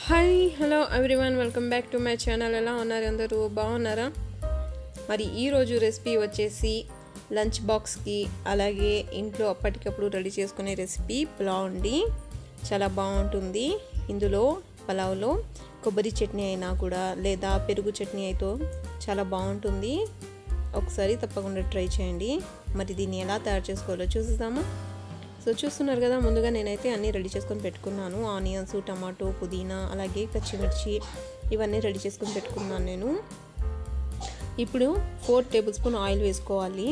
hi hello everyone welcome back to my channel ఎలా ఉన్నారు అందరూ బాగున్నారా మరి ఈరోజు రెసిపీ వచ్చేసి లంచ్ బాక్స్కి అలాగే ఇంట్లో అప్పటికప్పుడు రెడీ చేసుకునే రెసిపీ పులావ్ అండి చాలా బాగుంటుంది ఇందులో పలావ్లో కొబ్బరి చట్నీ అయినా కూడా లేదా పెరుగు చట్నీ అయితే చాలా బాగుంటుంది ఒకసారి తప్పకుండా ట్రై చేయండి మరి దీన్ని ఎలా తయారు చేసుకోవాలో చూసేద్దామా సో చూస్తున్నారు కదా ముందుగా నేనైతే అన్నీ రెడీ చేసుకొని పెట్టుకున్నాను ఆనియన్స్ టమాటో పుదీనా అలాగే పచ్చిమిర్చి ఇవన్నీ రెడీ చేసుకొని పెట్టుకున్నాను నేను ఇప్పుడు ఫోర్ టేబుల్ స్పూన్ ఆయిల్ వేసుకోవాలి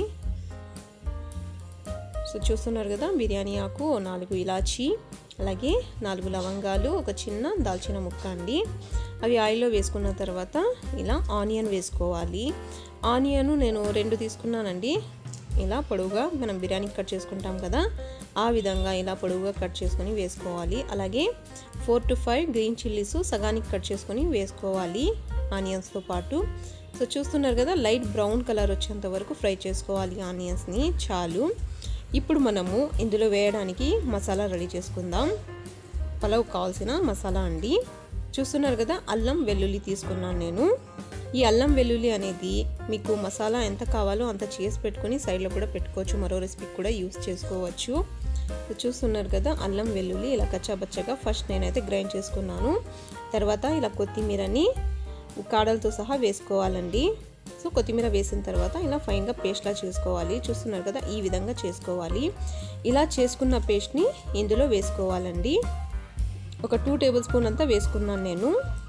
సో చూస్తున్నారు కదా బిర్యానీ ఆకు నాలుగు ఇలాచి అలాగే నాలుగు లవంగాలు ఒక చిన్న దాల్చిన ముక్క అండి అవి ఆయిల్లో వేసుకున్న తర్వాత ఇలా ఆనియన్ వేసుకోవాలి ఆనియన్ నేను రెండు తీసుకున్నానండి ఇలా పొడవుగా మనం బిర్యానీ కట్ చేసుకుంటాం కదా ఆ విధంగా ఇలా పొడవుగా కట్ చేసుకొని వేసుకోవాలి అలాగే four to five green chillies సగానికి కట్ చేసుకొని వేసుకోవాలి ఆనియన్స్తో పాటు సో చూస్తున్నారు కదా లైట్ బ్రౌన్ కలర్ వచ్చేంత వరకు ఫ్రై చేసుకోవాలి ఆనియన్స్ని చాలు ఇప్పుడు మనము ఇందులో వేయడానికి మసాలా రెడీ చేసుకుందాం పలావ్ కావాల్సిన మసాలా అండి చూస్తున్నారు కదా అల్లం వెల్లుల్లి తీసుకున్నాను నేను ఈ అల్లం వెల్లుల్లి అనేది మీకు మసాలా ఎంత కావాలో అంత చేసి పెట్టుకొని సైడ్లో కూడా పెట్టుకోవచ్చు మరో రెసిపీకి కూడా యూస్ చేసుకోవచ్చు చూస్తున్నారు కదా అల్లం వెల్లుల్లి ఇలా కచ్చాబచ్చగా ఫస్ట్ నేనైతే గ్రైండ్ చేసుకున్నాను తర్వాత ఇలా కొత్తిమీరని కాడలతో సహా వేసుకోవాలండి సో కొత్తిమీర వేసిన తర్వాత ఇలా ఫైన్గా పేస్ట్లా చేసుకోవాలి చూస్తున్నారు కదా ఈ విధంగా చేసుకోవాలి ఇలా చేసుకున్న పేస్ట్ని ఇందులో వేసుకోవాలండి ఒక టూ టేబుల్ స్పూన్ అంతా వేసుకున్నాను నేను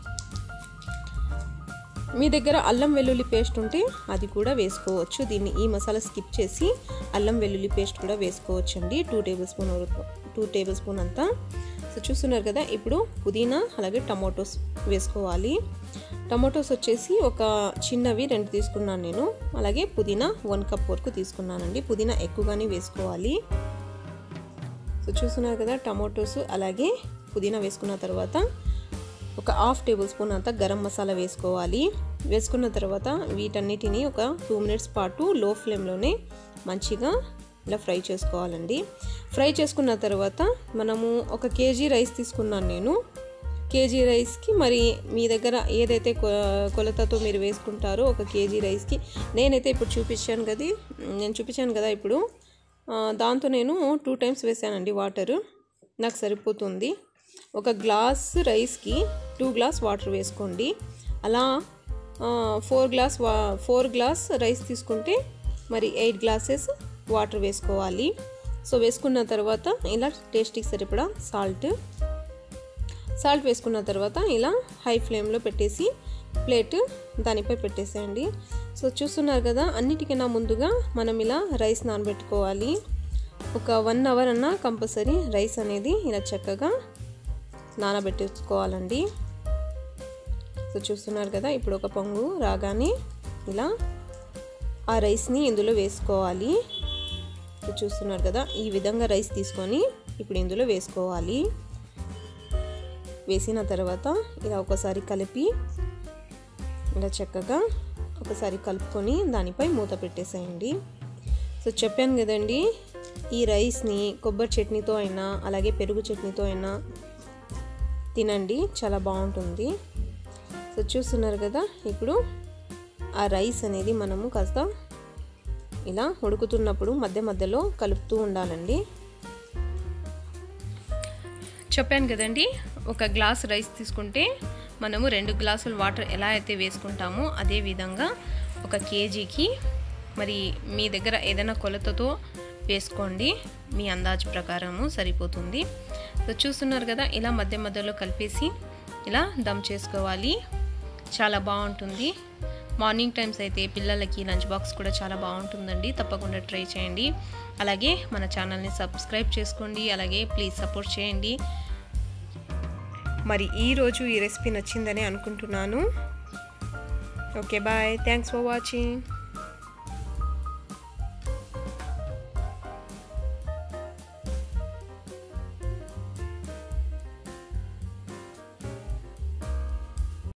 మీ దగ్గర అల్లం వెల్లుల్లి పేస్ట్ ఉంటే అది కూడా వేసుకోవచ్చు దీన్ని ఈ మసాలా స్కిప్ చేసి అల్లం వెల్లుల్లి పేస్ట్ కూడా వేసుకోవచ్చు అండి two tablespoon two tablespoon అంతా సో చూస్తున్నారు కదా ఇప్పుడు పుదీనా అలాగే టమాటోస్ వేసుకోవాలి టమాటోస్ వచ్చేసి ఒక చిన్నవి రెండు తీసుకున్నాను నేను అలాగే పుదీనా వన్ కప్ వరకు తీసుకున్నానండి పుదీనా ఎక్కువగానే వేసుకోవాలి సో చూస్తున్నారు కదా టమాటోస్ అలాగే పుదీనా వేసుకున్న తర్వాత ఒక హాఫ్ టేబుల్ స్పూన్ అంతా గరం మసాలా వేసుకోవాలి వేసుకున్న తర్వాత వీటన్నిటిని ఒక టూ మినిట్స్ పాటు లో ఫ్లేమ్లోనే మంచిగా ఇలా ఫ్రై చేసుకోవాలండి ఫ్రై చేసుకున్న తర్వాత మనము ఒక కేజీ రైస్ తీసుకున్నాను నేను కేజీ రైస్కి మరి మీ దగ్గర ఏదైతే కొలతతో మీరు వేసుకుంటారో ఒక కేజీ రైస్కి నేనైతే ఇప్పుడు చూపించాను కదా నేను చూపించాను కదా ఇప్పుడు దాంతో నేను టూ టైమ్స్ వేసానండి వాటర్ నాకు సరిపోతుంది ఒక గ్లాస్ రైస్కి టూ గ్లాస్ వాటర్ వేసుకోండి అలా ఫోర్ గ్లాస్ వా ఫోర్ గ్లాస్ రైస్ తీసుకుంటే మరి ఎయిట్ గ్లాసెస్ వాటర్ వేసుకోవాలి సో వేసుకున్న తర్వాత ఇలా టేస్ట్కి సరిపడా సాల్ట్ సాల్ట్ వేసుకున్న తర్వాత ఇలా హై ఫ్లేమ్లో పెట్టేసి ప్లేట్ దానిపై పెట్టేసేయండి సో చూస్తున్నారు కదా అన్నిటికన్నా ముందుగా మనం ఇలా రైస్ నానబెట్టుకోవాలి ఒక వన్ అవర్ అన్న కంపల్సరీ రైస్ అనేది ఇలా చక్కగా నానబెట్టుకోవాలండి సో చూస్తున్నారు కదా ఇప్పుడు ఒక పొంగు రాగానే ఇలా ఆ రైస్ని ఇందులో వేసుకోవాలి చూస్తున్నారు కదా ఈ విధంగా రైస్ తీసుకొని ఇప్పుడు ఇందులో వేసుకోవాలి వేసిన తర్వాత ఇలా ఒకసారి కలిపి ఇలా చక్కగా ఒకసారి కలుపుకొని దానిపై మూత పెట్టేసేయండి సో చెప్పాను కదండి ఈ రైస్ని కొబ్బరి చట్నీతో అయినా అలాగే పెరుగు చట్నీతో అయినా తినండి చాలా బాగుంటుంది సో చూస్తున్నారు కదా ఇప్పుడు ఆ రైస్ అనేది మనము కాస్త ఇలా ఉడుకుతున్నప్పుడు మధ్య మధ్యలో కలుపుతూ ఉండాలండి చెప్పాను కదండి ఒక గ్లాస్ రైస్ తీసుకుంటే మనము రెండు గ్లాసుల వాటర్ ఎలా అయితే వేసుకుంటామో అదే విధంగా ఒక కేజీకి మరి మీ దగ్గర ఏదైనా కొలతతో వేసుకోండి మీ అందాజ్ ప్రకారము సరిపోతుంది సో చూస్తున్నారు కదా ఇలా మధ్య మధ్యలో కలిపేసి ఇలా దమ్ చేసుకోవాలి చాలా బాగుంటుంది మార్నింగ్ టైమ్స్ అయితే పిల్లలకి లంచ్ బాక్స్ కూడా చాలా బాగుంటుందండి తప్పకుండా ట్రై చేయండి అలాగే మన ఛానల్ని సబ్స్క్రైబ్ చేసుకోండి అలాగే ప్లీజ్ సపోర్ట్ చేయండి మరి ఈరోజు ఈ రెసిపీ నచ్చిందని అనుకుంటున్నాను okay bye thanks for watching